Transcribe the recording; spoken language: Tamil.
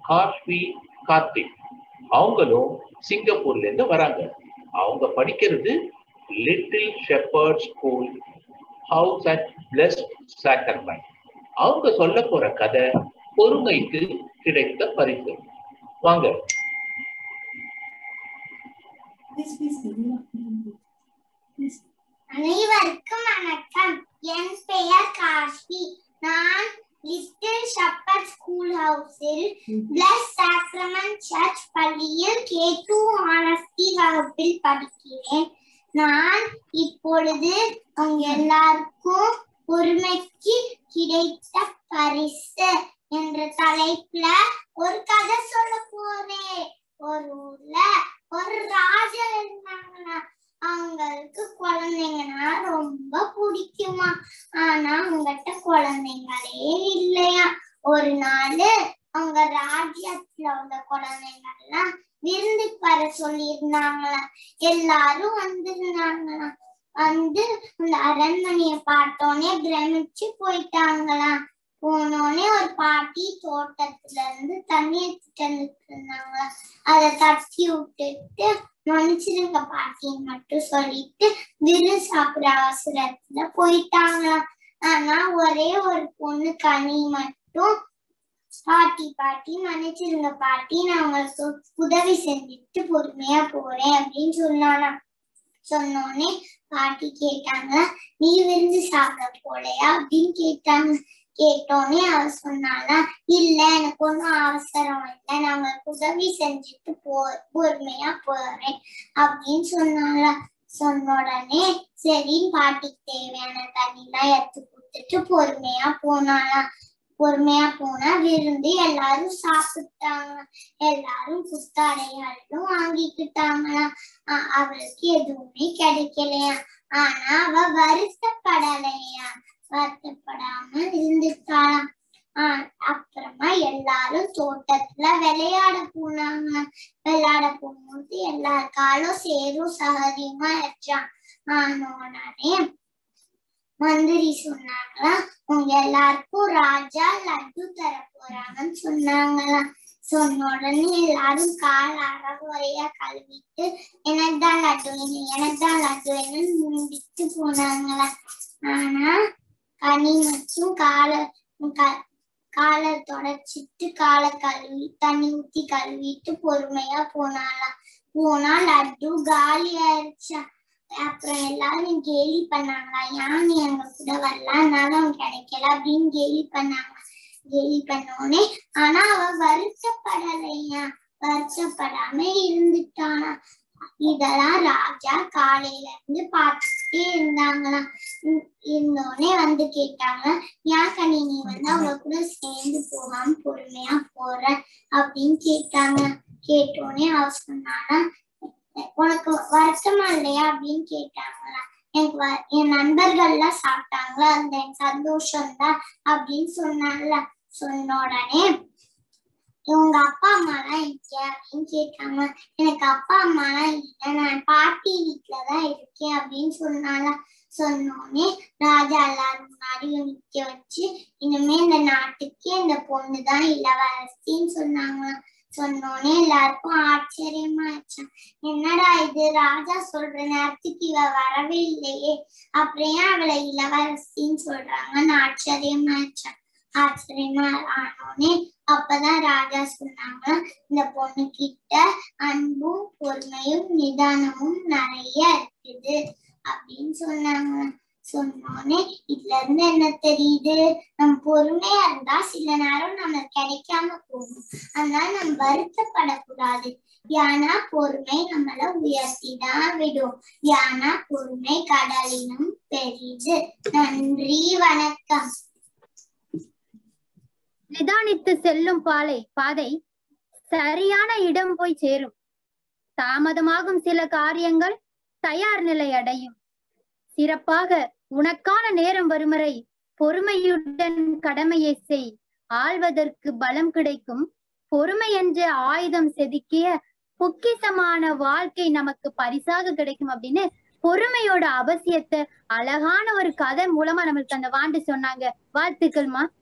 காஷ்வி கார்த்திக் அவங்களும் சிங்கப்பூர்ல இருந்து வராங்க அவங்க படிக்கிறது Little Shepherd School House at Blessed Sacrament அவங்க சொல்ல போற கதை பொறுமைக்கு கிடைத்த பரிசு வாங்க அனைவருக்கும் வணக்கம் என் பெயர் காஷ்மி நான் லிட்டில் ஷப்பர் ஸ்கூல் ஹவுஸில் பிளஸ் சாக்ரமன் சர்ச் பள்ளியில் கே டூ ஆனஸ்டி வகுப்பில் படிக்கிறேன் நான் இப்பொழுது உங்க எல்லாருக்கும் பொறுமைக்கு கிடைத்த பரிசு என்ற தலைப்புல ஒரு கதை சொல்ல போறேன் ஒரு ஊர்ல ஒரு ராஜா இருந்தாங்களா அவங்களுக்கு குழந்தைங்கன்னா ரொம்ப பிடிக்குமா ஆனா அவங்ககிட்ட குழந்தைங்களே இல்லையா ஒரு நாள் அவங்க ராஜ்யத்துல உள்ள குழந்தைங்க எல்லாம் விருந்துக்கு வர சொல்லியிருந்தாங்களா எல்லாரும் வந்திருந்தாங்களாம் வந்து அந்த அரண்மனைய பார்த்தோன்னே பிரமிச்சு போயிட்டாங்களாம் போனோடனே ஒரு பாட்டி தோட்டத்துல இருந்து தண்ணி எடுத்துட்டு வந்துட்டு இருந்தாங்களா அதை தட்டி விட்டுட்டு மன்னிச்சிருங்க பாட்டின்னு மட்டும் சொல்லிட்டு விரு சாப்பிட அவசரத்துல போயிட்டாங்களாம் ஆனா ஒரே ஒரு பொண்ணு கனி மட்டும் பாட்டி பாட்டி மன்னிச்சிருங்க பாட்டி நான் உங்களுக்கு உதவி செஞ்சுட்டு பொறுமையா போறேன் அப்படின்னு சொன்னானா சொன்னோடனே பாட்டி கேட்டாங்க நீ விருந்து சாப்பிட போலையா அப்படின்னு கேட்டாங்க கேட்டோடனே அவ சொன்னால இல்ல எனக்கு ஒன்றும் அவசரம் இல்லை நான் உங்களுக்கு உதவி செஞ்சுட்டு போ பொறுமையா போறேன் அப்படின்னு சொன்னால சொன்ன உடனே சரின்னு பாட்டிக்கு தேவையான தண்ணிலாம் எடுத்து கொடுத்துட்டு பொறுமையா போனாலாம் பொறுமையா போனா விருந்து எல்லாரும் சாப்பிட்டாங்க எல்லாரும் புத்தாடைகளும் வாங்கிக்கிட்டாங்களாம் அ- அவளுக்கு எதுவுமே கிடைக்கலையா ஆனா அவ வருத்தப்படலையா வருத்தப்படாம இருந்துட்டாளாம் ஆஹ் அப்புறமா எல்லாரும் தோட்டத்துல விளையாட போனாங்க விளையாட போகும்போது எல்லார் காலும் சேரும் சகதியுமா ஆயிடுச்சான் ஆன உடனே மந்திரி சொன்னாங்களா உங்க எல்லாருக்கும் ராஜா லட்டு தர போறாங்கன்னு சொன்னாங்களாம் சொன்ன உடனே எல்லாரும் கால் அறகுறையா கழுவிட்டு எனக்கு தான் லட்டு வேணும் எனக்கு தான் லட்டு வேணும்னு முண்டிட்டு போனாங்களாம் ஆனா கனி மட்டும் காலை க- காலை தொடச்சிட்டு காலை கழுவி தண்ணி ஊத்தி கழுவிட்டு பொறுமையா போனாலாம் போனா லட்டு காலி ஆயிடுச்சா அப்புறம் எல்லாரும் கேலி பண்ணாங்களா ஏன் நீ எங்க கூட வரல அதனால அவன் கிடைக்கல அப்படின்னு கேலி பண்ணாங்க கேலி பண்ணோடனே ஆனா அவ வருத்தப்படலையா வருத்தப்படாம இருந்துட்டானா இதெல்லாம் ராஜா காலையில இருந்து பார்த்துட்டே இருந்தாங்களாம் உம் இருந்தோடனே வந்து கேட்டாங்க ஏன் கனி நீ வந்து அவள கூட சேர்ந்து போகாம பொறுமையா போற அப்படின்னு கேட்டாங்க கேட்டோடனே அவ சொன்னானா உனக்கு வருத்தமா இல்லையா அப்படின்னு கேட்டாங்களா எனக்கு வ- என் நண்பர்கள் எல்லாம் சாப்பிட்டாங்களா அந்த எனக்கு சந்தோஷம் தான் அப்படின்னு சொன்னால சொன்ன உடனே உங்க அப்பா அம்மா எல்லாம் இங்க அப்படின்னு கேட்டாங்க எனக்கு அப்பா அம்மா எல்லாம் இல்லை நான் பாட்டி வீட்டுலதான் இருக்கேன் அப்படின்னு சொன்னால சொன்னோடனே ராஜா எல்லாரும் முன்னாடியும் நிக்க வச்சு இனிமே இந்த நாட்டுக்கு இந்த பொண்ணுதான் இளவரசின்னு சொன்னாங்களாம் சொன்னோடனே எல்லாருக்கும் ஆச்சரியமா ஆச்சு என்னடா இது ராஜா சொல்ற நேரத்துக்கு இவ வரவே இல்லையே அப்புறம் ஏன் அவளை இளவரசின்னு சொல்றாங்கன்னு ஆச்சரியமா ஆச்சு ஆச்சரியமா ஆனோடனே அப்பதான் ராஜா சொன்னாங்க இந்த பொண்ணு கிட்ட அன்பும் பொறுமையும் நிதானமும் நிறைய இருக்குது அப்படின்னு சொன்னாங்க சொன்னோடனே இதுல இருந்து என்ன தெரியுது நம்ம பொறுமையா இருந்தா சில நேரம் நம்ம கிடைக்காம போகும் அதனால நம்ம வருத்தப்படக்கூடாது ஏன்னா பொறுமை நம்மள உயர்த்திதான் விடும் ஏன்னா பொறுமை கடலினும் பெரிது நன்றி வணக்கம் நிதானித்து செல்லும் பாலை பாதை சரியான இடம் போய் சேரும் தாமதமாகும் சில காரியங்கள் தயார் நிலை அடையும் சிறப்பாக உனக்கான நேரம் வரும் வரை பொறுமையுடன் கடமையை செய் ஆள்வதற்கு பலம் கிடைக்கும் பொறுமை என்ற ஆயுதம் செதுக்கிய பொக்கிசமான வாழ்க்கை நமக்கு பரிசாக கிடைக்கும் அப்படின்னு பொறுமையோட அவசியத்தை அழகான ஒரு கதை மூலமா நம்மளுக்கு அந்த வாண்டு சொன்னாங்க வாழ்த்துக்கள்மா